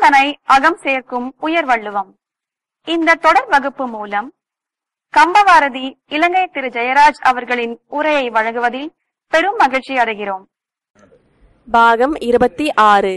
தனை அகம் சேர்க்கும் உயர்வள்ளுவம் இந்த தொடர் வகுப்பு மூலம் கம்பவாரதி இலங்கை திரு ஜெயராஜ் அவர்களின் உரையை வழங்குவதில் பெரும் மகிழ்ச்சி அடைகிறோம் பாகம் இருபத்தி ஆறு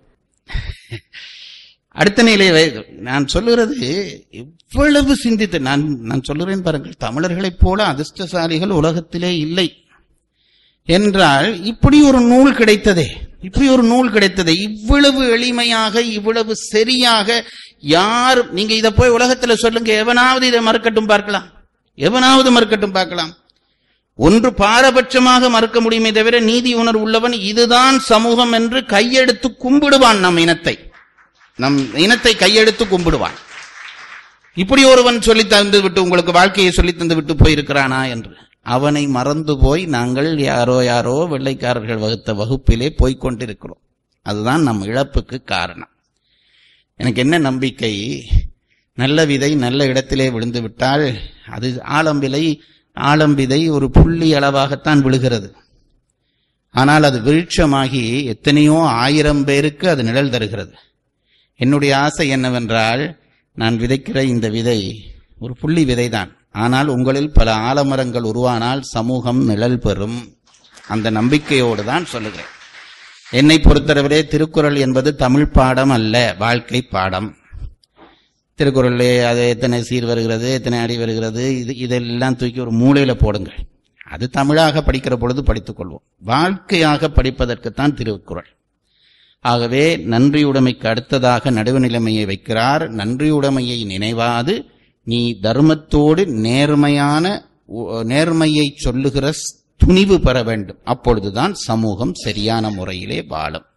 அடுத்த நிலை வை- நான் சொல்லுகிறது இவ்வளவு சிந்தித்து நான் நான் சொல்லுறேன் பாருங்கள் தமிழர்களைப் போல அதிர்ஷ்டசாலிகள் உலகத்திலே இல்லை என்றால் இப்படி ஒரு நூல் கிடைத்ததே இப்படி ஒரு நூல் கிடைத்ததே இவ்வளவு எளிமையாக இவ்வளவு சரியாக யார் நீங்க இத போய் உலகத்துல சொல்லுங்க எவனாவது இதை மறுக்கட்டும் பார்க்கலாம் எவனாவது மறுக்கட்டும் பார்க்கலாம் ஒன்று பாரபட்சமாக மறுக்க முடியுமே தவிர நீதி உணர்வு உள்ளவன் இதுதான் சமூகம் என்று கையெடுத்து கும்பிடுவான் நம் இனத்தை நம் இனத்தை கையெடுத்து கும்பிடுவான் இப்படி ஒருவன் சொல்லி தந்து விட்டு உங்களுக்கு வாழ்க்கையை சொல்லி தந்து விட்டு போயிருக்கிறானா என்று அவனை மறந்து போய் நாங்கள் யாரோ யாரோ வெள்ளைக்காரர்கள் வகுத்த வகுப்பிலே போய்க் கொண்டிருக்கிறோம் அதுதான் நம் இழப்புக்கு காரணம் எனக்கு என்ன நம்பிக்கை நல்ல விதை நல்ல இடத்திலே விழுந்து விட்டால் அது ஆலம்பிலை ஆலம்பிதை ஒரு புள்ளி அளவாகத்தான் விழுகிறது ஆனால் அது விருட்சமாகி எத்தனையோ ஆயிரம் பேருக்கு அது நிழல் தருகிறது என்னுடைய ஆசை என்னவென்றால் நான் விதைக்கிற இந்த விதை ஒரு புள்ளி விதைதான் ஆனால் உங்களில் பல ஆலமரங்கள் உருவானால் சமூகம் நிழல் பெறும் அந்த நம்பிக்கையோடு தான் சொல்லுகிறேன் என்னை பொறுத்தளவிலே திருக்குறள் என்பது தமிழ் பாடம் அல்ல வாழ்க்கை பாடம் திருக்குறளிலே அது எத்தனை சீர் வருகிறது எத்தனை அடி வருகிறது இது இதெல்லாம் தூக்கி ஒரு மூலையில போடுங்கள் அது தமிழாக படிக்கிற பொழுது படித்துக் கொள்வோம் வாழ்க்கையாக படிப்பதற்குத்தான் திருக்குறள் ஆகவே நன்றியுடைமைக்கு அடுத்ததாக நடுவுநிலைமையை வைக்கிறார் நன்றியுடைமையை நினைவாது நீ தர்மத்தோடு நேர்மையான உ- நேர்மையை சொல்லுகிற ஸ்- துணிவு பெற வேண்டும் அப்பொழுதுதான் சமூகம் சரியான முறையிலே வாழும்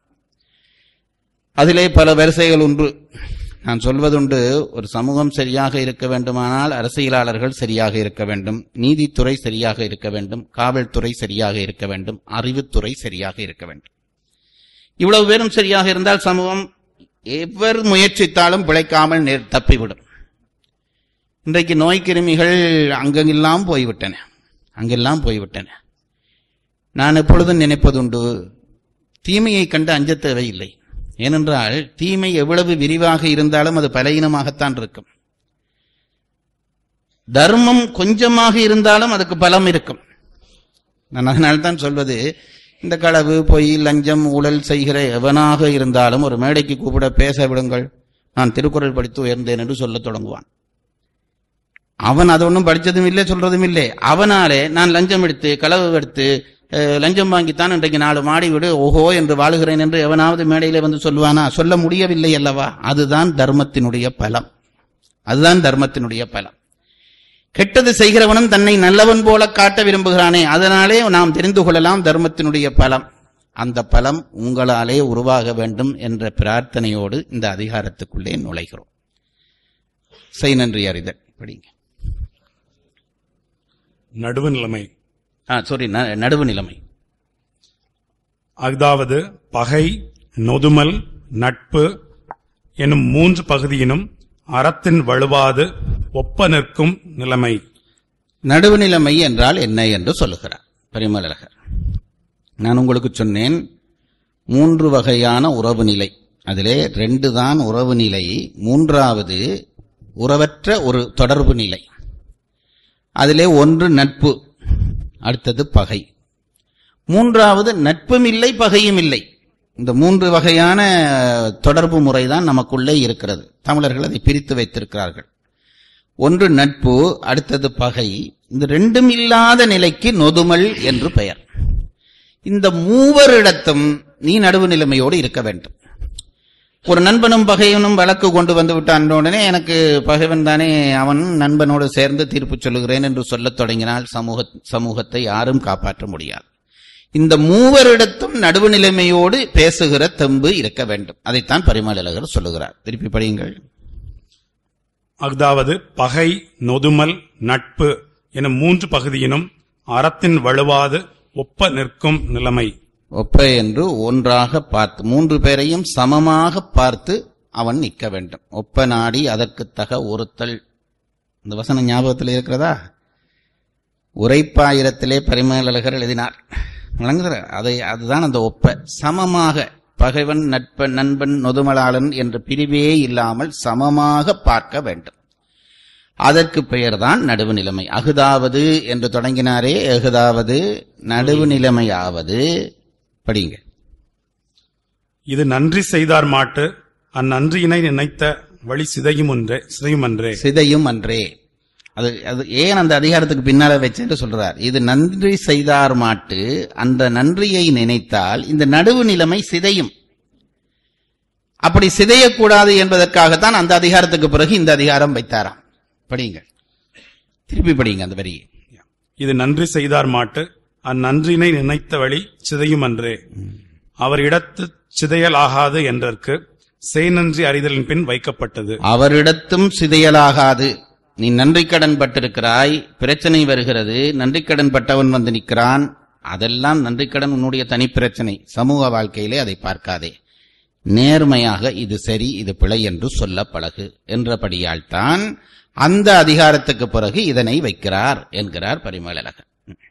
அதிலே பல வரிசைகள் உண்டு நான் சொல்வதுண்டு ஒரு சமூகம் சரியாக இருக்க வேண்டுமானால் அரசியலாளர்கள் சரியாக இருக்க வேண்டும் நீதித்துறை சரியாக இருக்க வேண்டும் காவல்துறை சரியாக இருக்க வேண்டும் அறிவுத்துறை சரியாக இருக்க வேண்டும் இவ்வளவு பேரும் சரியாக இருந்தால் சமூகம் எவர் முயற்சித்தாலும் பிழைக்காமல் நேர் தப்பிவிடும் இன்றைக்கு நோய் கிருமிகள் அங்கெல்லாம் போய்விட்டன அங்கெல்லாம் போய்விட்டன நான் எப்பொழுதும் நினைப்பதுண்டு தீமையை கண்டு அஞ்சத் தேவையில்லை ஏனென்றால் தீமை எவ்வளவு விரிவாக இருந்தாலும் அது பலகீனமாகத்தான் இருக்கும் தர்மம் கொஞ்சமாக இருந்தாலும் அதுக்கு பலம் இருக்கும் நான் அதனால்தான் சொல்வது இந்த களவு பொய் லஞ்சம் ஊழல் செய்கிற எவனாக இருந்தாலும் ஒரு மேடைக்கு கூப்பிட பேச விடுங்கள் நான் திருக்குறள் படித்து உயர்ந்தேன் என்று சொல்லத் தொடங்குவான் அவன் அது ஒன்றும் படிச்சதும் இல்லை சொல்றதும் இல்லை அவனாலே நான் லஞ்சம் எடுத்து களவு எடுத்து அஹ், லஞ்சம் வாங்கித்தான் இன்றைக்கு நாலு மாடி விடு ஓஹோ என்று வாழுகிறேன் என்று எவனாவது மேடையிலே வந்து சொல்லுவானா சொல்ல முடியவில்லை அல்லவா அதுதான் தர்மத்தினுடைய பலம் அதுதான் தர்மத்தினுடைய பலம் கெட்டது செய்கிறவனும் தன்னை நல்லவன் போல காட்ட விரும்புகிறானே அதனாலே நாம் தெரிந்து கொள்ளலாம் தர்மத்தினுடைய பலம் அந்த பலம் உங்களாலே உருவாக வேண்டும் என்ற பிரார்த்தனையோடு இந்த அதிகாரத்துக்குள்ளே நுழைகிறோம் செய் நன்றி அறிதல் படிங்க நடுவு நிலைமை ஆ சாரி நடுவு நிலைமை அதாவது பகை நொதுமல் நட்பு எனும் மூன்று பகுதியினும் அறத்தின் வலுவாது ஒப்ப நிற்கும் நிலைமை நடுவு நிலைமை என்றால் என்ன என்று சொல்லுகிறார் பரிமலகர் நான் உங்களுக்கு சொன்னேன் மூன்று வகையான உறவு நிலை அதிலே ரெண்டு தான் உறவு நிலை மூன்றாவது உறவற்ற ஒரு தொடர்பு நிலை அதிலே ஒன்று நட்பு அடுத்தது பகை மூன்றாவது நட்பும் இல்லை பகையும் இல்லை இந்த மூன்று வகையான தொடர்பு முறைதான் நமக்குள்ளே இருக்கிறது தமிழர்கள் அதை பிரித்து வைத்திருக்கிறார்கள் ஒன்று நட்பு அடுத்தது பகை இந்த ரெண்டும் இல்லாத நிலைக்கு நொதுமல் என்று பெயர் இந்த மூவரிடத்தும் நீ நடுவு நிலைமையோடு இருக்க வேண்டும் ஒரு நண்பனும் பகைவனும் வழக்கு கொண்டு வந்து விட்டான் உடனே எனக்கு பகைவன் தானே அவன் நண்பனோடு சேர்ந்து தீர்ப்பு சொல்லுகிறேன் என்று சொல்லத் தொடங்கினால் சமூக சமூகத்தை யாரும் காப்பாற்ற முடியாது இந்த மூவரிடத்தும் நடுவு நிலைமையோடு பேசுகிற தெம்பு இருக்க வேண்டும் அதைத்தான் பரிமளகர் சொல்லுகிறார் திருப்பி படியுங்கள் அதாவது பகை நொதுமல் நட்பு எனும் மூன்று பகுதியினும் அறத்தின் வலுவாது ஒப்ப நிற்கும் நிலைமை ஒப்ப என்று ஒன்றாக பார்த்து மூன்று பேரையும் சமமாக பார்த்து அவன் நிற்க வேண்டும் ஒப்ப நாடி அதற்கு தக ஒருத்தல் இந்த வசனம் ஞாபகத்தில் இருக்கிறதா உரைப்பாயிரத்திலே பரிமேலழகர் எழுதினார் விளங்குகிற அதை அதுதான் அந்த ஒப்ப சமமாக பகைவன் நட்பன் நண்பன் நொதுமலாளன் என்ற பிரிவே இல்லாமல் சமமாக பார்க்க வேண்டும் அதற்கு பெயர்தான் நடுவு நிலைமை அகுதாவது என்று தொடங்கினாரே அகுதாவது நடுவு நிலைமையாவது படிங்க இது நன்றி செய்தார் மாட்டு அந்நன்றியினை நினைத்த வழி சிதையும் ஒன்றே சிதையும் அன்றே சிதையும் அன்றே அது அது ஏன் அந்த அதிகாரத்துக்கு பின்னால வச்சுட்டு சொல்றார் இது நன்றி செய்தார் மாட்டு அந்த நன்றியை நினைத்தால் இந்த நடுவு நிலைமை சிதையும் அப்படி சிதையக்கூடாது என்பதற்காகத்தான் அந்த அதிகாரத்துக்கு பிறகு இந்த அதிகாரம் வைத்தாராம் படிங்க திருப்பி படிங்க அந்த வரியை இது நன்றி செய்தார் மாட்டு அந்நன்றினை நினைத்த வழி சிதையும் அன்றே அவர் இடத்து சிதையலாகாது என்றற்கு செய் நன்றி அறிதலின் பின் வைக்கப்பட்டது அவரிடத்தும் சிதையலாகாது நீ நன்றி கடன் பட்டிருக்கிறாய் பிரச்சனை வருகிறது நன்றி கடன் பட்டவன் வந்து நிற்கிறான் அதெல்லாம் நன்றி கடன் உன்னுடைய தனி பிரச்சனை சமூக வாழ்க்கையிலே அதை பார்க்காதே நேர்மையாக இது சரி இது பிழை என்று சொல்ல பழகு என்றபடியால் தான் அந்த அதிகாரத்துக்கு பிறகு இதனை வைக்கிறார் என்கிறார் பரிமேலழகர்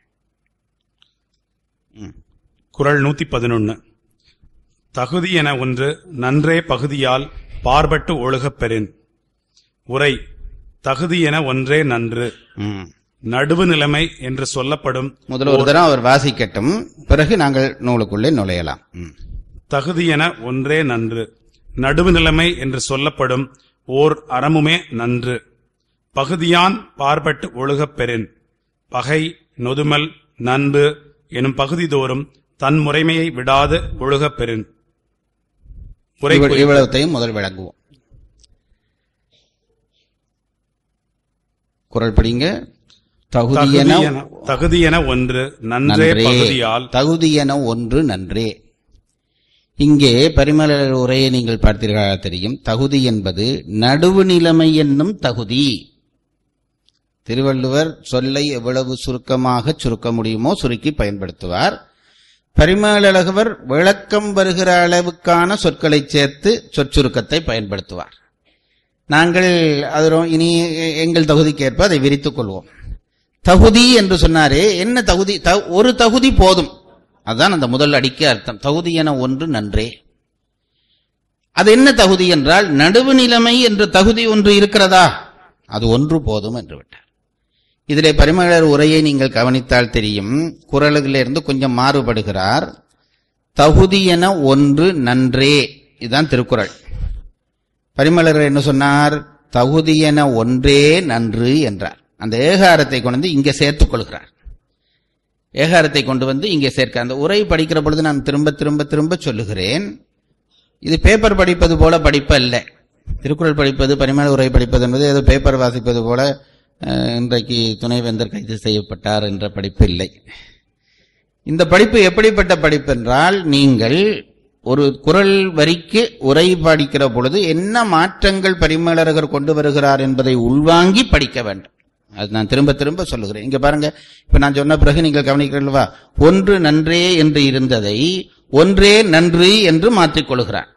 குரல் நூத்தி பதினொன்னு தகுதி என ஒன்று நன்றே பகுதியால் பார்பட்டு ஒழுகப் பெறின் உரை தகுதி என ஒன்றே நன்று ம். நடுவு நிலைமை என்று சொல்லப்படும் முதல் ஒரு தரம் அவர் வாசிக்கட்டும் பிறகு நாங்கள் நூலுக்குள்ளே நுழையலாம் ம். தகுதி என ஒன்றே நன்று நடுவு நிலைமை என்று சொல்லப்படும் ஓர் அறமுமே நன்று பகுதியான் பார்பட்டு ஒழுகப் பெறின் பகை நொதுமல் நண்பு எனும் பகுதி தோறும் தன் முறைமையை விடாது ஒழுகப் பெறின் உரை இவ்வ- குறிப்பு. இவ்வளவுத்தையும் முதல் விளங்குவோம் குரல் படிங்க தகுதியென தகுதி என- தகுதி என ஒன்று நன்றே நன்றே பகுதியால் தகுதியென ஒன்று நன்றே இங்கே பரிமளர் உரையை நீங்கள் பார்த்தீர்களா தெரியும் தகுதி என்பது நடுவு நிலைமை என்னும் தகுதி திருவள்ளுவர் சொல்லை எவ்வளவு சுருக்கமாக சுருக்க முடியுமோ சுருக்கி பயன்படுத்துவார் பரிமளகவர் விளக்கம் வருகிற அளவுக்கான சொற்களை சேர்த்து சொற்சுருக்கத்தை பயன்படுத்துவார் நாங்கள் அது ரொ- இனி எ- எங்கள் தகுதிக்கேற்ப அதை விரித்துக் கொள்வோம் தகுதி என்று சொன்னாரே என்ன தகுதி த- ஒரு தகுதி போதும் அதுதான் அந்த முதல் அடிக்கு அர்த்தம் தகுதி என ஒன்று நன்றே அது என்ன தகுதி என்றால் நடுவு நிலைமை என்ற தகுதி ஒன்று இருக்கிறதா அது ஒன்று போதும் என்று விட்டார் இதிலே பரிமளர் உரையை நீங்கள் கவனித்தால் தெரியும் குரலிலிருந்து கொஞ்சம் மாறுபடுகிறார் தகுதி என ஒன்று நன்றே இதுதான் திருக்குறள் பரிமளர் என்ன சொன்னார் தகுதி என ஒன்றே நன்று என்றார் அந்த ஏகாரத்தை கொண்டு வந்து இங்கே சேர்த்துக் கொள்கிறார் ஏகாரத்தை கொண்டு வந்து இங்கே சேர்க்க அந்த உரை படிக்கிற பொழுது நான் திரும்ப திரும்ப திரும்ப சொல்லுகிறேன் இது பேப்பர் படிப்பது போல படிப்பு அல்ல திருக்குறள் படிப்பது பரிமாண உரை படிப்பது என்பது ஏதோ பேப்பர் வாசிப்பது போல அஹ், இன்றைக்கு துணைவேந்தர் கைது செய்யப்பட்டார் என்ற படிப்பு இல்லை இந்த படிப்பு எப்படிப்பட்ட படிப்பு என்றால் நீங்கள் ஒரு குரல் வரிக்கு உரை படிக்கிற பொழுது என்ன மாற்றங்கள் பரிமளரகர் கொண்டு வருகிறார் என்பதை உள்வாங்கி படிக்க வேண்டும் அது நான் திரும்ப திரும்ப சொல்லுகிறேன் இங்க பாருங்க இப்ப நான் சொன்ன பிறகு நீங்கள் கவனிக்கிறீர்களா ஒன்று நன்றே என்று இருந்ததை ஒன்றே நன்று என்று மாற்றிக் கொள்கிறார்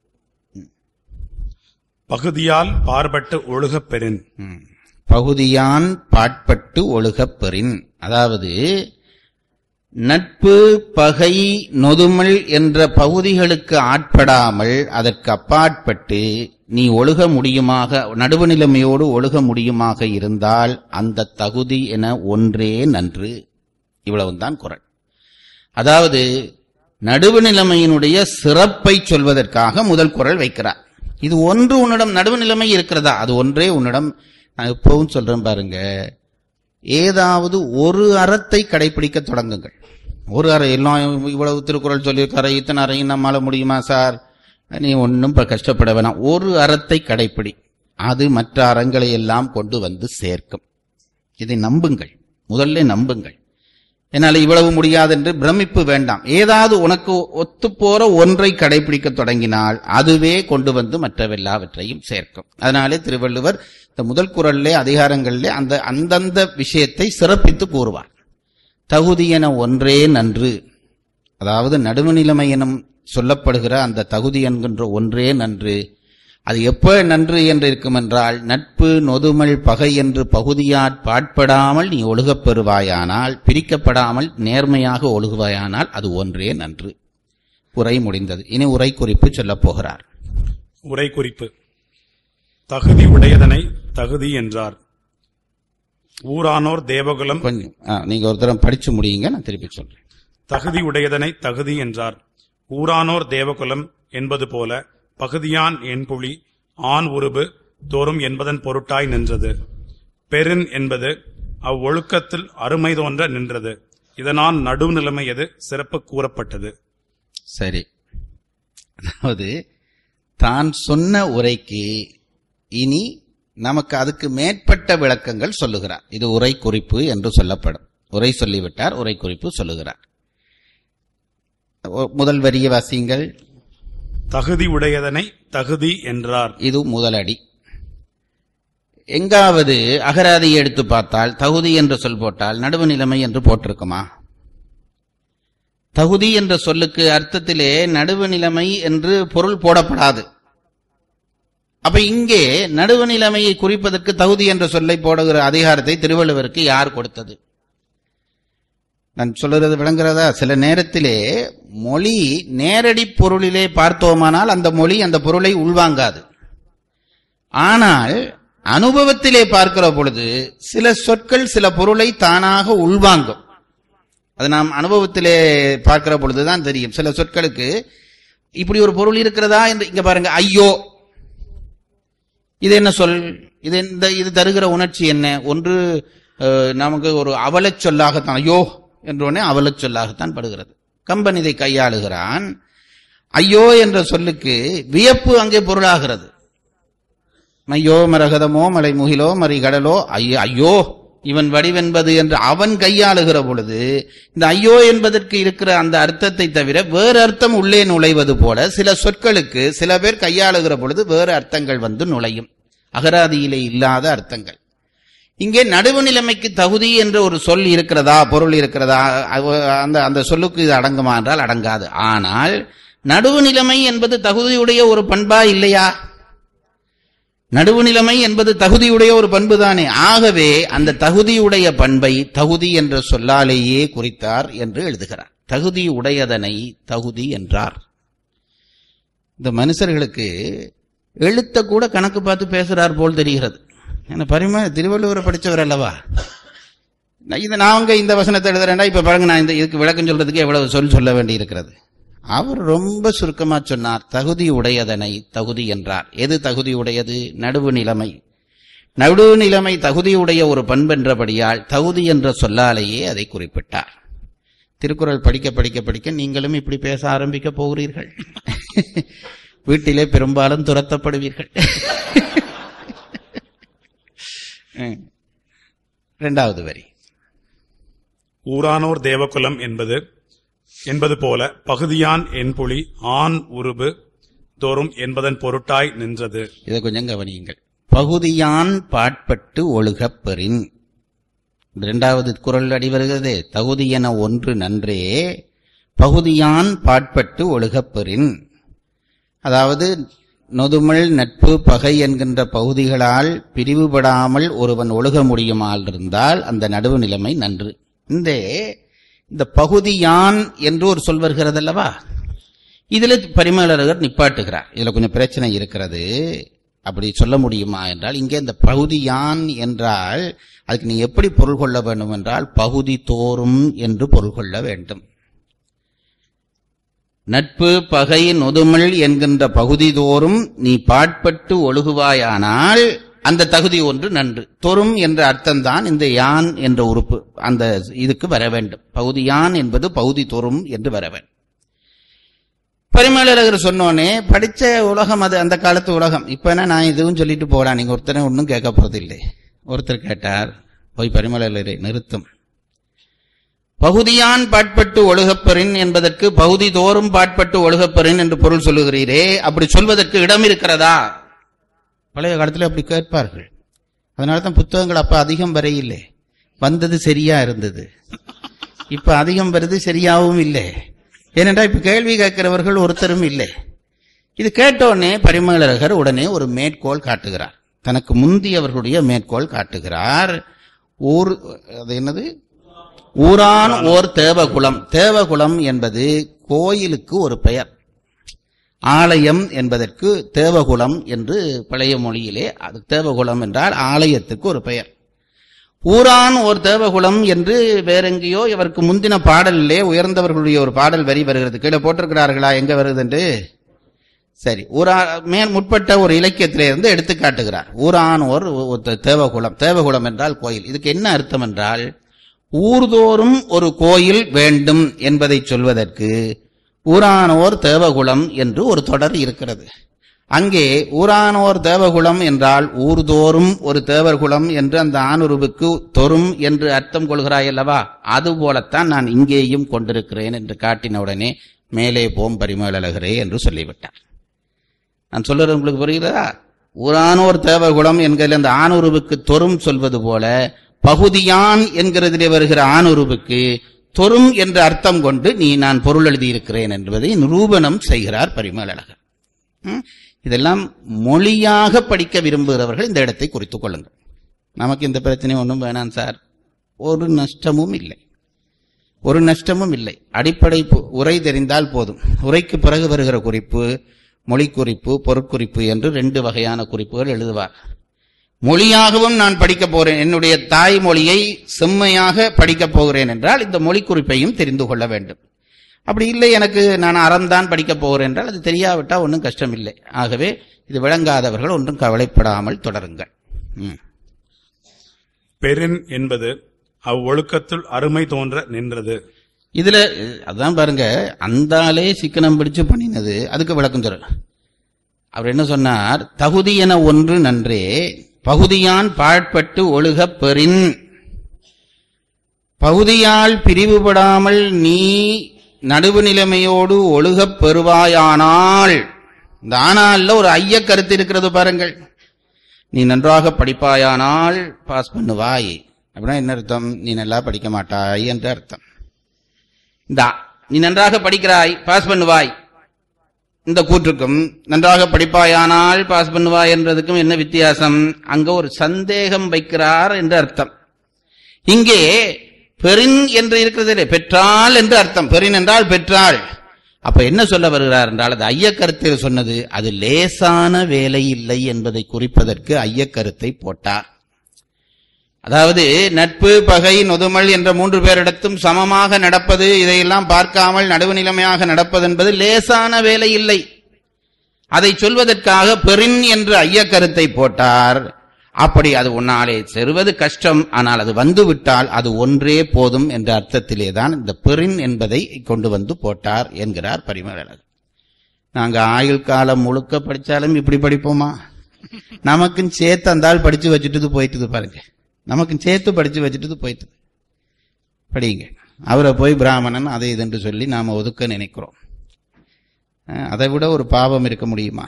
பகுதியால் பார்பட்டு ஒழுகப் பெறின் ம். பகுதியான் பாட்பட்டு ஒழுகப் பெறின் அதாவது நட்பு பகை நொதுமல் என்ற பகுதிகளுக்கு ஆட்படாமல் அதற்கு அப்பாற்பட்டு நீ ஒழுக முடியுமாக நடுவு நிலைமையோடு ஒழுக முடியுமாக இருந்தால் அந்த தகுதி என ஒன்றே நன்று இவ்வளவுதான் குரல் அதாவது நடுவு நிலைமையினுடைய சிறப்பை சொல்வதற்காக முதல் குரல் வைக்கிறார் இது ஒன்று உன்னிடம் நடுவு நிலைமை இருக்கிறதா அது ஒன்றே உன்னிடம் நான் இப்பவும் சொல்றேன் பாருங்க ஏதாவது ஒரு அறத்தை கடைபிடிக்க தொடங்குங்கள் ஒரு அறை எல்லாம் இவ்வளவு திருக்குறள் சொல்லியிருக்காரு இத்தனை அறையும் நம்மால முடியுமா சார் நீ ஒன்றும் இப்ப கஷ்டப்பட வேணாம் ஒரு அறத்தை கடைப்பிடி அது மற்ற அறங்களை எல்லாம் கொண்டு வந்து சேர்க்கும் இதை நம்புங்கள் முதல்ல நம்புங்கள் என்னால் இவ்வளவு முடியாது என்று பிரமிப்பு வேண்டாம் ஏதாவது உனக்கு ஒத்துப்போற ஒன்றை கடைபிடிக்க தொடங்கினால் அதுவே கொண்டு வந்து மற்றவெல்லாவற்றையும் சேர்க்கும் அதனாலே திருவள்ளுவர் இந்த முதல் குரல்லே அதிகாரங்களிலே அந்த அந்தந்த விஷயத்தை சிறப்பித்து கூறுவார் தகுதி என ஒன்றே நன்று அதாவது நடுவு நிலைமை எனும் சொல்லப்படுகிற அந்த தகுதி என்கின்ற ஒன்றே நன்று அது எப்ப நன்று என்று இருக்கும் என்றால் நட்பு நொதுமல் பகை என்று பகுதியாற் பாட்படாமல் நீ ஒழுகப் பெறுவாயானால் பிரிக்கப்படாமல் நேர்மையாக ஒழுகுவாயானால் அது ஒன்றே நன்று உரை முடிந்தது இனி உரை குறிப்பு சொல்லப் போகிறார் உரை குறிப்பு தகுதி உடையதனை தகுதி என்றார் ஊரானோர் தேவகுலம் கொஞ்சம் ஆ, நீங்க ஒரு தரம் படிச்சு முடியுங்க நான் திருப்பி சொல்றேன் தகுதி உடையதனை தகுதி என்றார் ஊரானோர் தேவகுலம் என்பது போல பகுதியான் என்புலி ஆண் உருபு தோறும் என்பதன் பொருட்டாய் நின்றது பெருன் என்பது அவ்வொழுக்கத்தில் அருமை தோன்ற நின்றது இதனால் நடுநிலைமை எது சிறப்பு கூறப்பட்டது சரி அதாவது தான் சொன்ன உரைக்கு இனி நமக்கு அதுக்கு மேற்பட்ட விளக்கங்கள் சொல்லுகிறார் இது உரை குறிப்பு என்று சொல்லப்படும் உரை சொல்லிவிட்டார் உரை குறிப்பு சொல்லுகிறார் ஒ- முதல் வரிய வாசியுங்கள் தகுதி உடையதனை தகுதி என்றார் இது முதலடி எங்காவது அகராதியை எடுத்து பார்த்தால் தகுதி என்று சொல் போட்டால் நடுவு நிலைமை என்று போட்டிருக்குமா தகுதி என்ற சொல்லுக்கு அர்த்தத்திலே நடுவு நிலைமை என்று பொருள் போடப்படாது அப்ப இங்கே நடுவு நிலைமையை குறிப்பதற்கு தகுதி என்ற சொல்லை போடுகிற அதிகாரத்தை திருவள்ளுவருக்கு யார் கொடுத்தது நான் சொல்றது விளங்குறதா சில நேரத்திலே மொழி நேரடி பொருளிலே பார்த்தோமானால் அந்த மொழி அந்த பொருளை உள்வாங்காது ஆனால் அனுபவத்திலே பார்க்கிற பொழுது சில சொற்கள் சில பொருளை தானாக உள்வாங்கும் அது நாம் அனுபவத்திலே பார்க்கிற பொழுதுதான் தெரியும் சில சொற்களுக்கு இப்படி ஒரு பொருள் இருக்கிறதா என்று இங்க பாருங்க ஐயோ இது என்ன சொல் இது இந்த இது தருகிற உணர்ச்சி என்ன ஒன்று அஹ், நமக்கு ஒரு அவலச் சொல்லாகத்தான் ஐயோ என்றோடனே அவலச் சொல்லாகத்தான் படுகிறது கம்பன் இதை கையாளுகிறான் ஐயோ என்ற சொல்லுக்கு வியப்பு அங்கே பொருளாகிறது மையோ மரகதமோ மலை முகிலோ மறி கடலோ ஐயோ ஐயோ இவன் வடிவென்பது என்று அவன் கையாளுகிற பொழுது இந்த ஐயோ என்பதற்கு இருக்கிற அந்த அர்த்தத்தை தவிர வேறு அர்த்தம் உள்ளே நுழைவது போல சில சொற்களுக்கு சில பேர் கையாளுகிற பொழுது வேறு அர்த்தங்கள் வந்து நுழையும் அகராதியிலே இல்லாத அர்த்தங்கள் இங்கே நடுவு நிலைமைக்கு தகுதி என்ற ஒரு சொல் இருக்கிறதா பொருள் இருக்கிறதா அவ- அந்த அந்த சொல்லுக்கு இது அடங்குமா என்றால் அடங்காது ஆனால் நடுவு நிலைமை என்பது தகுதியுடைய ஒரு பண்பா இல்லையா நடுவு நிலைமை என்பது தகுதியுடைய ஒரு பண்பு தானே ஆகவே அந்த தகுதியுடைய பண்பை தகுதி என்ற சொல்லாலேயே குறித்தார் என்று எழுதுகிறார் தகுதி உடையதனை தகுதி என்றார் இந்த மனுஷர்களுக்கு எழுத்த கூட கணக்கு பார்த்து பேசுறார் போல் தெரிகிறது என்ன பரிம திருவள்ளுவரை படிச்சவர் அல்லவா நான் இது நாங்க இந்த வசனத்தை எழுதுறேன்டா இப்ப பாருங்க நான் இந்த இதுக்கு விளக்கம் சொல்றதுக்கு எவ்வளவு சொல் சொல்ல வேண்டி இருக்கிறது அவர் ரொம்ப சுருக்கமா சொன்னார் தகுதி உடையதனை தகுதி என்றார் எது தகுதி உடையது நடுவு நிலைமை நடுவு நிலைமை தகுதியுடைய ஒரு பண்பென்றபடியால் தகுதி என்ற சொல்லாலேயே அதை குறிப்பிட்டார் திருக்குறள் படிக்க படிக்க படிக்க நீங்களும் இப்படி பேச ஆரம்பிக்க போகிறீர்கள் வீட்டிலே பெரும்பாலும் துரத்தப்படுவீர்கள் ம். இரண்டாவது வரி ஊரானோர் தேவகுலம் என்பது என்பது போல பகுதியான் என்புலி ஆண் உருபு தோறும் என்பதன் பொருட்டாய் நின்றது இதை கொஞ்சம் கவனியுங்கள் பகுதியான் பாட்பட்டு ஒழுகப் பெறின் இரண்டாவது குரல் அடி வருகிறது தகுதி என ஒன்று நன்றே பகுதியான் பாட்பட்டு ஒழுகப் பெறின் அதாவது நொதுமல் நட்பு பகை என்கின்ற பகுதிகளால் பிரிவுபடாமல் ஒருவன் ஒழுக முடியுமால் இருந்தால் அந்த நடுவு நிலைமை நன்று இந்த இந்த பகுதியான் என்று ஒரு சொல் வருகிறது அல்லவா இதுல பரிமேலழகர் நிப்பாட்டுகிறார் இதுல கொஞ்சம் பிரச்சனை இருக்கிறது அப்படி சொல்ல முடியுமா என்றால் இங்கே இந்த பகுதி யான் என்றால் அதுக்கு நீ எப்படி பொருள் கொள்ள வேண்டும் என்றால் பகுதி தோறும் என்று பொருள் கொள்ள வேண்டும் நட்பு பகை நொதுமல் என்கின்ற பகுதி தோறும் நீ பாட்பட்டு ஒழுகுவாயானால் அந்த தகுதி ஒன்று நன்று தொறும் என்ற அர்த்தம்தான் இந்த யான் என்ற உறுப்பு அந்த இதுக்கு வர வேண்டும் பகுதி யான் என்பது பகுதி தொறும் என்று வர வேண்டும் பரிமேலழகர் சொன்னோனே படிச்ச உலகம் அது அந்த காலத்து உலகம் இப்ப என்ன நான் இதுவும் சொல்லிட்டு போடா நீங்க ஒருத்தனை ஒன்றும் கேட்க போறது இல்லை ஒருத்தர் கேட்டார் போய் பரிமேலழகரை நிறுத்தும் பகுதியான் பாட்பட்டு ஒழுகப்பெறின் என்பதற்கு பகுதி தோறும் பாட்பட்டு ஒழுகப்பெறின் என்று பொருள் சொல்லுகிறீரே அப்படி சொல்வதற்கு இடம் இருக்கிறதா பழைய காலத்துல அப்படி கேட்பார்கள் அதனால தான் புத்தகங்கள் அப்ப அதிகம் வரையில்லை வந்தது சரியா இருந்தது இப்ப அதிகம் வருது சரியாகவும் இல்லை ஏனென்றால் இப்ப கேள்வி கேட்கிறவர்கள் ஒருத்தரும் இல்லை இது கேட்டோடனே பரிமேலழகர் உடனே ஒரு மேற்கோள் காட்டுகிறார் தனக்கு முந்தியவர்களுடைய மேற்கோள் காட்டுகிறார் ஊர் அது என்னது ஊரான் ஓர் தேவகுலம் தேவகுலம் என்பது கோயிலுக்கு ஒரு பெயர் ஆலயம் என்பதற்கு தேவகுலம் என்று பழைய மொழியிலே அது தேவகுலம் என்றால் ஆலயத்துக்கு ஒரு பெயர் ஊரான் ஒரு தேவகுலம் என்று வேறெங்கேயோ இவருக்கு முந்தின பாடலிலே உயர்ந்தவர்களுடைய ஒரு பாடல் வரி வருகிறது கீழே போட்டிருக்கிறார்களா எங்க வருது என்று சரி ஊரா மேல் முற்பட்ட ஒரு இலக்கியத்திலே இருந்து எடுத்து காட்டுகிறார் ஊரான் ஒரு ஒரு தேவகுலம் தேவகுலம் என்றால் கோயில் இதுக்கு என்ன அர்த்தம் என்றால் ஊர்தோறும் ஒரு கோயில் வேண்டும் என்பதை சொல்வதற்கு ஊரானோர் தேவகுலம் என்று ஒரு தொடர் இருக்கிறது அங்கே ஊரானோர் தேவகுலம் என்றால் ஊர்தோறும் ஒரு தேவர்குலம் என்று அந்த ஆணுருவுக்கு தொறும் என்று அர்த்தம் கொள்கிறாய் அல்லவா அதுபோலத்தான் நான் இங்கேயும் கொண்டிருக்கிறேன் என்று காட்டின உடனே மேலே போம் பரிமளகரே என்று சொல்லிவிட்டார் நான் சொல்றது உங்களுக்கு புரிகிறதா ஊரானோர் தேவகுலம் என்கிற அந்த ஆணுருவுக்கு தொறும் சொல்வது போல பகுதியான் என்கிறதிலே வருகிற ஆணுருவுக்கு தொறும் என்ற அர்த்தம் கொண்டு நீ நான் பொருள் எழுதியிருக்கிறேன் என்பதை நிரூபணம் செய்கிறார் பரிமளகர் ம்? இதெல்லாம் மொழியாக படிக்க விரும்புகிறவர்கள் இந்த இடத்தை குறித்துக் கொள்ளுங்கள் நமக்கு இந்த பிரச்சனை ஒன்றும் வேணாம் சார் ஒரு நஷ்டமும் இல்லை ஒரு நஷ்டமும் இல்லை அடிப்படை பு- உரை தெரிந்தால் போதும் உரைக்கு பிறகு வருகிற குறிப்பு மொழி குறிப்பு பொருட்குறிப்பு என்று ரெண்டு வகையான குறிப்புகள் எழுதுவார் மொழியாகவும் நான் படிக்க போறேன் என்னுடைய தாய்மொழியை செம்மையாக படிக்கப் போகிறேன் என்றால் இந்த மொழி குறிப்பையும் தெரிந்து கொள்ள வேண்டும் அப்படி இல்லை எனக்கு நான் அறம்தான் படிக்கப் போகிறேன் என்றால் அது தெரியாவிட்டால் ஒன்றும் கஷ்டம் இல்லை ஆகவே இது விளங்காதவர்கள் ஒன்றும் கவலைப்படாமல் தொடருங்கள் ம். பெரின் என்பது அவ்வொழுக்கத்துள் அருமை தோன்ற நின்றது இதுல அஹ், அதான் பாருங்க அந்தாலே சிக்கனம் பிடிச்சு பண்ணினது அதுக்கு விளக்கம் சொல்ற அவர் என்ன சொன்னார் தகுதி என ஒன்று நன்றே பகுதியான் பாழ்பட்டு ஒழுகப் பெறின் பகுதியால் பிரிவுபடாமல் நீ நடுவு நிலைமையோடு ஒழுகப் பெறுவாயானால் இந்த ஆனால்ல ஒரு ஐய கருத்து இருக்கிறது பாருங்கள் நீ நன்றாக படிப்பாயானால் பாஸ் பண்ணுவாய் அப்படின்னா என்ன அர்த்தம் நீ நல்லா படிக்க மாட்டாய் என்று அர்த்தம் இந்த நீ நன்றாக படிக்கிறாய் பாஸ் பண்ணுவாய் இந்த கூற்றுக்கும் நன்றாக படிப்பாயானால் பாஸ் பண்ணுவாய் என்றதுக்கும் என்ன வித்தியாசம் அங்க ஒரு சந்தேகம் வைக்கிறார் என்று அர்த்தம் இங்கே பெரின் என்று இருக்கிறது பெற்றாள் என்று அர்த்தம் பெரின் என்றால் பெற்றாள் அப்ப என்ன சொல்ல வருகிறார் என்றால் அது ஐயக்கருத்தில் சொன்னது அது லேசான வேலை இல்லை என்பதை குறிப்பதற்கு ஐயக்கருத்தை போட்டார் அதாவது நட்பு பகை நொதுமல் என்ற மூன்று பேரிடத்தும் சமமாக நடப்பது இதையெல்லாம் பார்க்காமல் நடுவு நிலைமையாக நடப்பது என்பது லேசான வேலை இல்லை அதை சொல்வதற்காக பெரின் என்று ஐயக்கருத்தை போட்டார் அப்படி அது உன்னாலே செருவது கஷ்டம் ஆனால் அது வந்துவிட்டால் அது ஒன்றே போதும் என்ற அர்த்தத்திலே தான் இந்த பெரின் என்பதை கொண்டு வந்து போட்டார் என்கிறார் பரிமளர் நாங்க ஆயுள் காலம் முழுக்க படிச்சாலும் இப்படி படிப்போமா நமக்கும் சேர்த்து அந்த ஆள் படிச்சு வச்சுட்டு போயிட்டுது பாருங்க நமக்கும் சேர்த்து படிச்சு வச்சுட்டு போயிட்டுது படிங்க அவரை போய் பிராமணன் அதை இதுன்னு சொல்லி நாம ஒதுக்க நினைக்கிறோம் அஹ், அதை விட ஒரு பாவம் இருக்க முடியுமா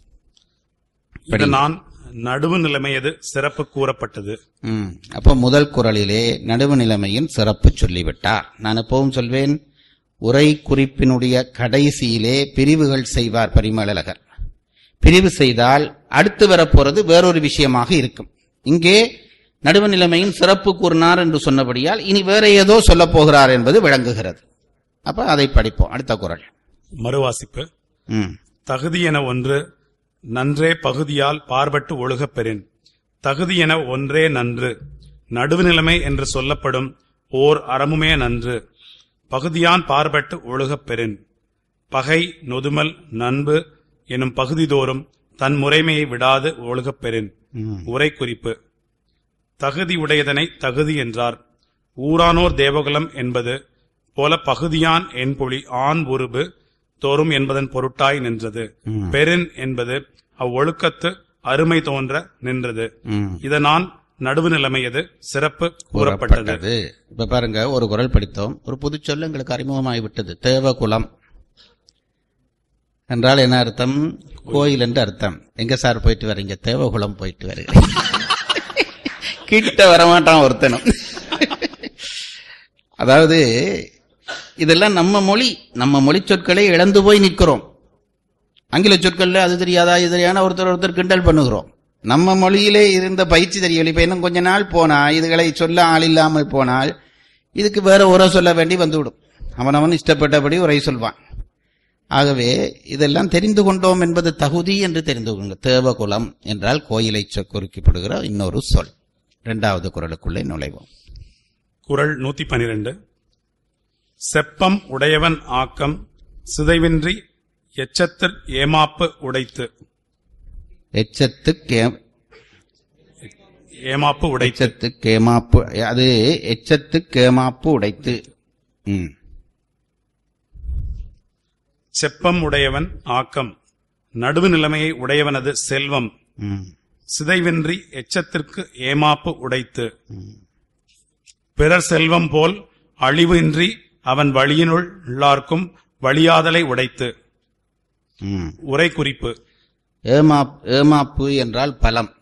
இது நான் நடுவு நிலைமையது சிறப்பு கூறப்பட்டது ம். அப்போ முதல் குரலிலே நடுவு நிலைமையின் சிறப்பு சொல்லிவிட்டார் நான் எப்பவும் சொல்வேன் உரை குறிப்பினுடைய கடைசியிலே பிரிவுகள் செய்வார் பரிமளகர் பிரிவு செய்தால் அடுத்து வரப்போறது வேறொரு விஷயமாக இருக்கும் இங்கே நடுவு நிலைமையின் சிறப்பு கூறினார் என்று சொன்னபடியால் இனி வேற ஏதோ சொல்லப் போகிறார் என்பது விளங்குகிறது அப்ப அதை படிப்போம் அடுத்த குரல் மறுவாசிப்பு ம் தகுதி என ஒன்று நன்றே பகுதியால் பார்பட்டு ஒழுகப் பெறின் தகுதி என ஒன்றே நன்று நடுவுநிலைமை என்று சொல்லப்படும் ஓர் அறமுமே நன்று பகுதியான் பார்பட்டு ஒழுகப் பெறின் பகை நொதுமல் நண்பு எனும் பகுதிதோறும் தன் முறைமையை விடாது ஒழுகப் பெறின் ம். உரை குறிப்பு தகுதி உடையதனை தகுதி என்றார் ஊரானோர் தேவகுலம் என்பது போல பகுதியான் என்பொழி ஆண் உருபு தோறும் என்பதன் பொருட்டாய் நின்றது ம். பெரின் என்பது அவ்வொழுக்கத்து அருமை தோன்ற நின்றது ம் இதனால் நடுவு நிலைமையது சிறப்பு கூறப்பட்டது கூறப்பட்டது இப்ப பாருங்க ஒரு குரல் படித்தோம் ஒரு புது சொல்ல எங்களுக்கு அறிமுகமாகி விட்டது தேவகுலம் என்றால் என்ன அர்த்தம் கோயில் என்று அர்த்தம் எங்க சார் போயிட்டு வரீங்க தேவகுலம் போயிட்டு வருகிறேன் கிட்ட வரமாட்டான் ஒருத்தனும் அதாவது இதெல்லாம் நம்ம மொழி நம்ம மொழி சொற்களை இழந்து போய் நிற்கிறோம் ஆங்கில சொற்கள்ல அது தெரியாதா இது தெரியாத ஒருத்தர் ஒருத்தர் கிண்டல் பண்ணுகிறோம் நம்ம மொழியிலே இருந்த பயிற்சி தெரியல இப்ப இன்னும் கொஞ்ச நாள் போனா இதுகளை சொல்ல ஆள் இல்லாமல் போனால் இதுக்கு வேற உரை சொல்ல வேண்டி வந்துவிடும் அவனவன் இஷ்டப்பட்டபடி உரை சொல்வான் ஆகவே இதெல்லாம் தெரிந்து கொண்டோம் என்பது தகுதி என்று தெரிந்து கொள்ளுங்க தேவகுலம் என்றால் கோயிலை சொ- குறிக்கப்படுகிற இன்னொரு சொல் இரண்டாவது குரலுக்குள்ளே நுழைவோம் குறள் நூத்தி பனிரெண்டு செப்பம் உடையவன் ஆக்கம் சிதைவின்றி எச்சத்திற் ஏமாப்பு உடைத்து எச்சத்து கே ஏமாப்பு உடைத்து எச்சத்து கேமாப்பு அது எச்சத்து கேமாப்பு உடைத்து ம் செப்பம் உடையவன் ஆக்கம் நடுவு நிலைமையை உடையவனது செல்வம் ம் சிதைவின்றி எச்சத்திற்கு ஏமாப்பு உடைத்து பிறர் செல்வம் போல் அழிவு இன்றி அவன் வழியினுள் உள்ளார்க்கும் வழியாதலை உடைத்து ம் உரை குறிப்பு ஏமாப் ஏமாப்பு என்றால் பலம்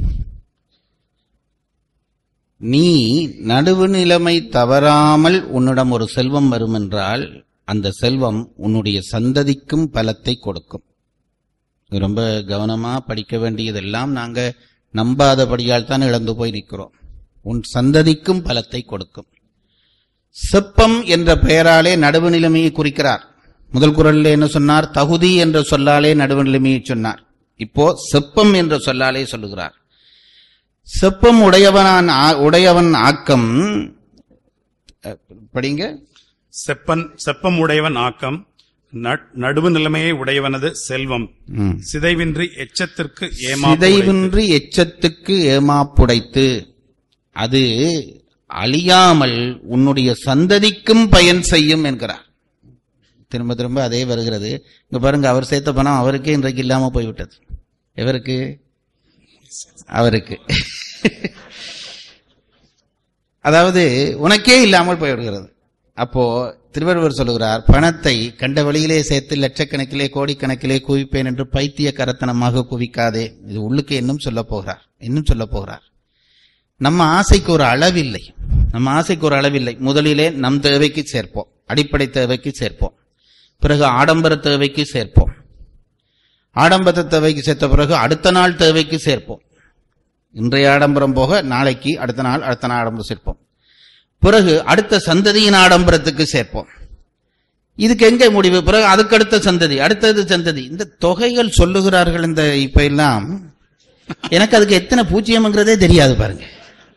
நீ நடுவு நிலைமை தவறாமல் உன்னிடம் ஒரு செல்வம் வரும் என்றால் அந்த செல்வம் உன்னுடைய சந்ததிக்கும் பலத்தை கொடுக்கும் இது ரொம்ப கவனமா படிக்க வேண்டியதெல்லாம் நாங்க நம்பாதபடியால் தான் இழந்து போய் நிற்கிறோம் உன் சந்ததிக்கும் பலத்தை கொடுக்கும் செப்பம் என்ற பெயராலே நடுவு நிலைமையை குறிக்கிறார் முதல் குரலில் என்ன சொன்னார் தகுதி என்ற சொல்லாலே நடுவு நிலைமையை சொன்னார் இப்போ செப்பம் என்ற சொல்லாலே சொல்லுகிறார் செப்பம் உடையவனான் ஆ- உடையவன் ஆக்கம் அஹ், படிங்க செப்பன் செப்பம் உடையவன் ஆக்கம் நட்- நடுவு நிலைமையை உடையவனது செல்வம் ம். சிதைவின்றி எச்சத்திற்கு ஏமாப்பு உடைத்து. சிதைவின்றி எச்சத்துக்கு ஏமாப்புடைத்து அது அழியாமல் உன்னுடைய சந்ததிக்கும் பயன் செய்யும் என்கிறார் திரும்ப திரும்ப அதே வருகிறது இங்க பாருங்க அவர் சேர்த்த பணம் அவருக்கே இன்றைக்கு இல்லாம போய்விட்டது எவருக்கு அவருக்கு அதாவது உனக்கே இல்லாமல் போய்விடுகிறது அப்போ திருவள்ளுவர் சொல்லுகிறார் பணத்தை கண்ட வழியிலே சேர்த்து லட்சக்கணக்கிலே கோடிக்கணக்கிலே குவிப்பேன் என்று பைத்திய கரத்தனமாக குவிக்காதே இது உள்ளுக்கு இன்னும் சொல்ல போகிறார் இன்னும் சொல்ல போகிறார் நம்ம ஆசைக்கு ஒரு அளவில்லை நம்ம ஆசைக்கு ஒரு அளவில்லை முதலிலே நம் தேவைக்கு சேர்ப்போம் அடிப்படை தேவைக்கு சேர்ப்போம் பிறகு ஆடம்பர தேவைக்கு சேர்ப்போம் ஆடம்பர தேவைக்கு சேர்த்த பிறகு அடுத்த நாள் தேவைக்கு சேர்ப்போம் இன்றைய ஆடம்பரம் போக நாளைக்கு அடுத்த நாள் அடுத்த நாள் ஆடம்பரம் சேர்ப்போம் பிறகு அடுத்த சந்ததியின் ஆடம்பரத்துக்கு சேர்ப்போம் இதுக்கு எங்க முடிவு பிறகு அதுக்கடுத்த சந்ததி அடுத்தது சந்ததி இந்த தொகைகள் சொல்லுகிறார்கள் இந்த இப்ப எல்லாம் எனக்கு அதுக்கு எத்தனை பூஜ்ஜியம்ங்கிறதே தெரியாது பாருங்க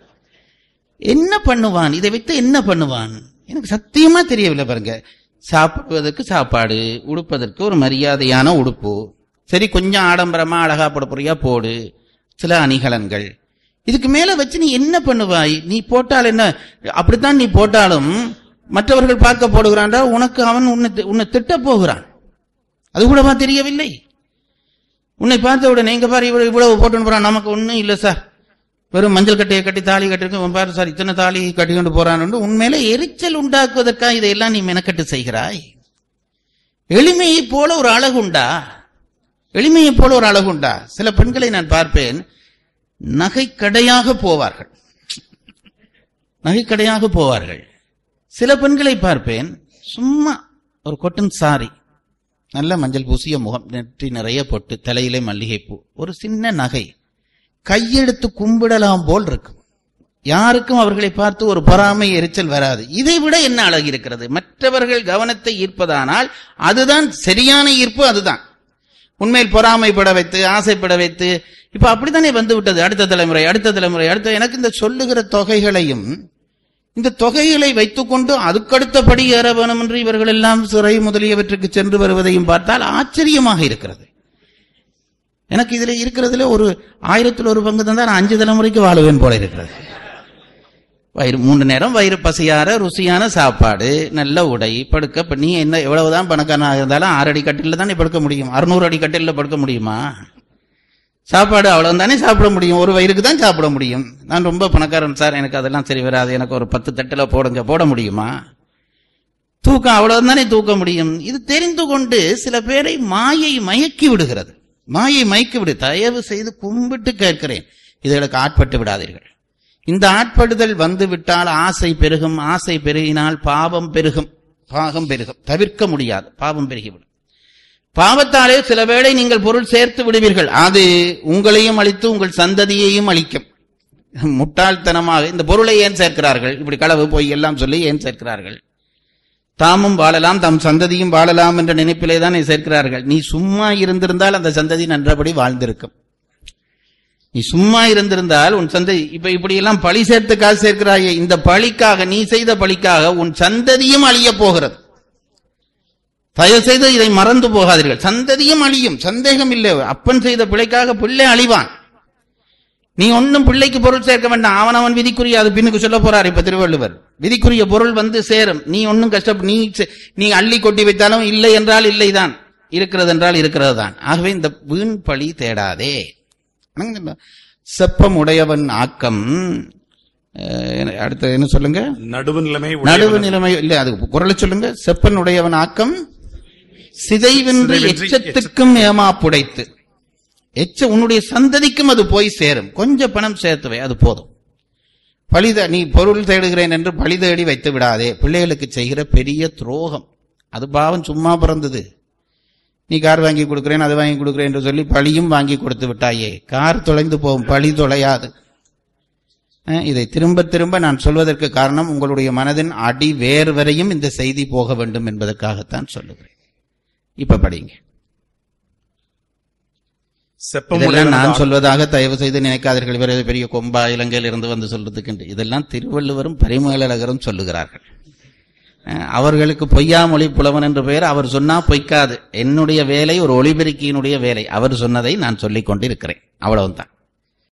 என்ன பண்ணுவான் இதை வைத்து என்ன பண்ணுவான் எனக்கு சத்தியமா தெரியவில்லை பாருங்க சாப்பிடுவதற்கு சாப்பாடு உடுப்பதற்கு ஒரு மரியாதையான உடுப்பு சரி கொஞ்சம் ஆடம்பரமா அழகா போட போறியா போடு சில அணிகலன்கள் இதுக்கு மேல வச்சு நீ என்ன பண்ணுவாய் நீ போட்டால் என்ன அப்படித்தான் நீ போட்டாலும் மற்றவர்கள் பார்க்க போடுகிறான்டா உனக்கு அவன் உன்னை தி- உன்னை திட்ட போகிறான் அது கூடவா தெரியவில்லை உன்னை பார்த்த உடனே எங்க பாரு இவ்வளவு இவ்வளவு போட்டுன்னு போறான் நமக்கு ஒண்ணும் இல்ல சார் வெறும் மஞ்சள் கட்டையை கட்டி தாலி கட்டிருக்கு இவன் பாரு சார் இத்தனை தாலி கட்டி கொண்டு போறான்னு உண்மையில எரிச்சல் உண்டாக்குவதற்காக இதையெல்லாம் நீ மெனக்கட்டு செய்கிறாய் எளிமையை போல ஒரு அழகுண்டா எளிமையை போல ஒரு அழகுண்டா சில பெண்களை நான் பார்ப்பேன் நகைக்கடையாக போவார்கள் நகைக்கடையாக போவார்கள் சில பெண்களை பார்ப்பேன் சும்மா ஒரு கொட்டன் சாரி நல்ல மஞ்சள் பூசிய முகம் நெற்றி நிறைய பொட்டு தலையிலே மல்லிகைப்பூ ஒரு சின்ன நகை கையெடுத்து கும்பிடலாம் போல் இருக்கும் யாருக்கும் அவர்களை பார்த்து ஒரு பொறாமை எரிச்சல் வராது இதை விட என்ன அழகு இருக்கிறது மற்றவர்கள் கவனத்தை ஈர்ப்பதானால் அதுதான் சரியான ஈர்ப்பு அதுதான் உண்மையில் பொறாமைப்பட வைத்து ஆசைப்பட வைத்து இப்ப அப்படித்தானே வந்து விட்டது அடுத்த தலைமுறை அடுத்த தலைமுறை அடுத்த எனக்கு இந்த சொல்லுகிற தொகைகளையும் இந்த தொகைகளை வைத்துக்கொண்டு அதுக்கடுத்தபடி ஏற வேணும் என்று இவர்கள் எல்லாம் சிறை முதலியவற்றுக்கு சென்று வருவதையும் பார்த்தால் ஆச்சரியமாக இருக்கிறது எனக்கு இதுல இருக்கிறதுல ஒரு ஆயிரத்தில் ஒரு பங்கு தான் நான் அஞ்சு தலைமுறைக்கு வாழுவேன் போல இருக்கிறது வயிறு மூன்று நேரம் வயிறு பசியார ருசியான சாப்பாடு நல்ல உடை படுக்க இப்ப நீ என்ன எவ்வளவுதான் பணக்காரனாக இருந்தாலும் ஆறு அடி கட்டில தானே படுக்க முடியும் அறுநூறு அடி கட்டில படுக்க முடியுமா சாப்பாடு அவ்வளவு தானே சாப்பிட முடியும் ஒரு வயிறுக்கு தான் சாப்பிட முடியும் நான் ரொம்ப பணக்காரன் சார் எனக்கு அதெல்லாம் சரி வராது எனக்கு ஒரு பத்து தட்டுல போடுங்க போட முடியுமா தூக்கம் அவ்வளவு தானே தூக்க முடியும் இது தெரிந்து கொண்டு சில பேரை மாயை மயக்கி விடுகிறது மாயை மயக்கி விடு தயவு செய்து கும்பிட்டு கேட்கிறேன் இதுகளுக்கு ஆட்பட்டு விடாதீர்கள் இந்த ஆட்படுதல் வந்து விட்டால் ஆசை பெருகும் ஆசை பெருகினால் பாவம் பெருகும் பாகம் பெருகும் தவிர்க்க முடியாது பாவம் பெருகிவிடும் பாவத்தாலே சில வேளை நீங்கள் பொருள் சேர்த்து விடுவீர்கள் அது உங்களையும் அழித்து உங்கள் சந்ததியையும் அழிக்கும் முட்டாள்தனமாக இந்த பொருளை ஏன் சேர்க்கிறார்கள் இப்படி களவு போய் எல்லாம் சொல்லி ஏன் சேர்க்கிறார்கள் தாமும் வாழலாம் தம் சந்ததியும் வாழலாம் என்ற நினைப்பிலே தான் சேர்க்கிறார்கள் நீ சும்மா இருந்திருந்தால் அந்த சந்ததி நன்றபடி வாழ்ந்திருக்கும் நீ சும்மா இருந்திருந்தால் உன் சந்ததி இப்ப இப்படி எல்லாம் பழி சேர்த்துக்காக சேர்க்கிறாயே இந்த பழிக்காக நீ செய்த பழிக்காக உன் சந்ததியும் அழிய போகிறது தயவு செய்து இதை மறந்து போகாதீர்கள் சந்ததியும் அழியும் சந்தேகம் இல்லை அப்பன் செய்த பிழைக்காக பிள்ளை அழிவான் நீ ஒன்னும் பிள்ளைக்கு பொருள் சேர்க்க வேண்டாம் அவன் அவன் விதிக்குரிய அது பின்னுக்கு சொல்ல போறார் இப்ப திருவள்ளுவர் விதிக்குரிய பொருள் வந்து சேரும் நீ ஒன்னும் கஷ்ட நீ செ- நீ அள்ளி கொட்டி வைத்தாலும் இல்லை என்றால் இல்லைதான் இருக்கிறது என்றால் இருக்கிறது தான் ஆகவே இந்த வீண் பழி தேடாதே வணங்குங்க. செப்பம் உடையவன் ஆக்கம் அஹ், என்ன- அடுத்து என்ன சொல்லுங்க நடுவு நிலைமை நடுவு உடையவன். நிலைமை இல்ல அது குரலை சொல்லுங்க செப்பன் உடையவன் ஆக்கம் சிதைவின்றி சிதைவின்றி எச்சத்துக்கும் ஏமாப்புடைத்து எச்ச உன்னுடைய சந்ததிக்கும் அது போய் சேரும் கொஞ்சம் பணம் சேர்த்துவை அது போதும் பழித நீ பொருள் தேடுகிறேன் என்று பழி தேடி வைத்து விடாதே பிள்ளைகளுக்கு செய்கிற பெரிய துரோகம் அது பாவம் சும்மா பிறந்தது நீ கார் வாங்கி கொடுக்கிறேன் அது வாங்கி கொடுக்கிறேன் என்று சொல்லி பழியும் வாங்கி கொடுத்து விட்டாயே கார் தொலைந்து போகும் பழி தொலையாது அஹ், இதை திரும்ப திரும்ப நான் சொல்வதற்கு காரணம் உங்களுடைய மனதின் அடி வேர் வரையும் இந்த செய்தி போக வேண்டும் என்பதற்காகத்தான் சொல்லுகிறேன் இப்ப படிங்க செப்பம் இதெல்லாம் உடையவன் நான் தான். சொல்வதாக தயவு செய்து நினைக்காதீர்கள் இவர் ஏதோ பெரிய கொம்பா இலங்கையில் இருந்து வந்து சொல்றதுக்கு என்று. இதெல்லாம் திருவள்ளுவரும் பரிமேலழகரும் சொல்லுகிறார்கள் அஹ், அவர்களுக்கு பொய்யா மொழி புலவன் என்ற பெயர் அவர் சொன்னா பொய்க்காது என்னுடைய வேலை ஒரு ஒளிபெருக்கியினுடைய வேலை அவர் சொன்னதை நான் சொல்லிக் கொண்டிருக்கிறேன் அவ்வளவுதான்